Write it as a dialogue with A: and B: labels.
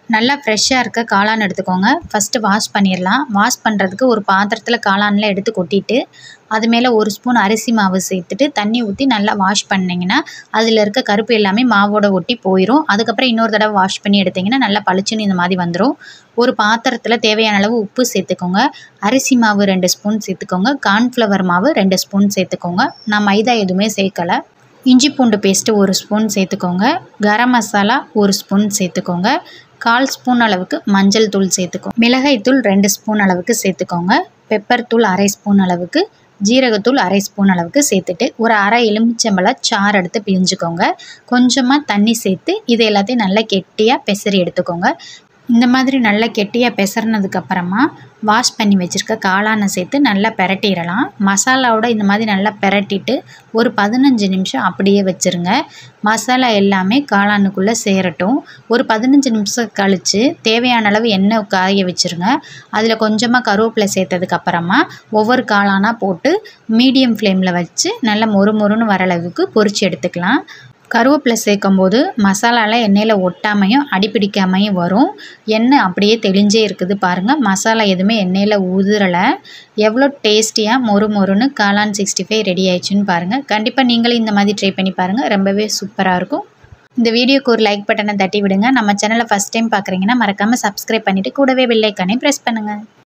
A: நல்லா ஃப்ரெஷ்ஷாக இருக்க காளான் எடுத்துக்கோங்க ஃபஸ்ட்டு வாஷ் பண்ணிடலாம் வாஷ் பண்ணுறதுக்கு ஒரு பாத்திரத்தில் காளான்லாம் எடுத்து கொட்டிட்டு அது மேலே ஒரு ஸ்பூன் அரிசி மாவு சேர்த்துட்டு தண்ணி ஊற்றி நல்லா வாஷ் பண்ணிங்கன்னா அதில் இருக்க கருப்பு எல்லாமே மாவோட ஒட்டி போயிடும் அதுக்கப்புறம் இன்னொரு தடவை வாஷ் பண்ணி எடுத்திங்கன்னா நல்லா பளிச்சுன்னு இந்த மாதிரி வந்துடும் ஒரு பாத்திரத்தில் தேவையான அளவு உப்பு சேர்த்துக்கோங்க அரிசி மாவு ரெண்டு ஸ்பூன் சேர்த்துக்கோங்க கார்ன்ஃப்ளவர் மாவு ரெண்டு ஸ்பூன் சேர்த்துக்கோங்க நான் மைதா எதுவுமே சேர்க்கலை இஞ்சி பூண்டு பேஸ்ட்டு ஒரு ஸ்பூன் சேர்த்துக்கோங்க கரம் மசாலா ஒரு ஸ்பூன் சேர்த்துக்கோங்க கால் ஸ்பூன் அளவுக்கு மஞ்சள் தூள் சேர்த்துக்கோங்க மிளகாய் தூள் ரெண்டு ஸ்பூன் அளவுக்கு சேர்த்துக்கோங்க பெப்பர் தூள் அரை ஸ்பூன் அளவுக்கு ஜீரகத்தூள் அரை ஸ்பூன் அளவுக்கு சேர்த்துட்டு ஒரு அரை எலுமிச்சம்பழ சாறு எடுத்து பிழிஞ்சுக்கோங்க கொஞ்சமாக தண்ணி சேர்த்து இது எல்லாத்தையும் நல்லா கெட்டியாக பெசரி எடுத்துக்கோங்க இந்த மாதிரி நல்லா கெட்டியாக பெசறினதுக்கப்புறமா வாஷ் பண்ணி வச்சுருக்க காளானை சேர்த்து நல்லா பெரட்டிடலாம் மசாலாவோட இந்த மாதிரி நல்லா பெரட்டிட்டு ஒரு பதினஞ்சு நிமிஷம் அப்படியே வச்சுருங்க மசாலா எல்லாமே காளானுக்குள்ளே சேரட்டும் ஒரு பதினஞ்சு நிமிஷம் கழித்து தேவையான அளவு எண்ணெய் காய வச்சுருங்க அதில் கொஞ்சமாக கருவேப்பிலை சேர்த்ததுக்கப்புறமா ஒவ்வொரு காளானாக போட்டு மீடியம் ஃப்ளேமில் வச்சு நல்லா மொறு மொறுன்னு வர அளவுக்கு பொரித்து எடுத்துக்கலாம் கருவேப்பிலை சேர்க்கும் போது மசாலாலாம் எண்ணெயில் ஒட்டாமையும் அடிப்பிடிக்காமையும் வரும் எண்ணெய் அப்படியே தெளிஞ்சே இருக்குது பாருங்கள் மசாலா எதுவுமே எண்ணெயில் உதிரலை எவ்வளோ டேஸ்டியாக மொறு மொறுன்னு காளான் சிக்ஸ்டி ஃபைவ் ரெடி ஆயிடுச்சுன்னு பாருங்கள் கண்டிப்பாக நீங்களும் இந்த மாதிரி ட்ரை பண்ணி பாருங்கள் ரொம்பவே சூப்பராக இருக்கும் இந்த வீடியோக்கு ஒரு லைக் பட்டனை தட்டி விடுங்க நம்ம சேனலை ஃபஸ்ட் டைம் பார்க்குறீங்கன்னா மறக்காமல் சப்ஸ்கிரைப் பண்ணிவிட்டு கூடவே பெல் ஐக்கானே ப்ரெஸ் பண்ணுங்கள்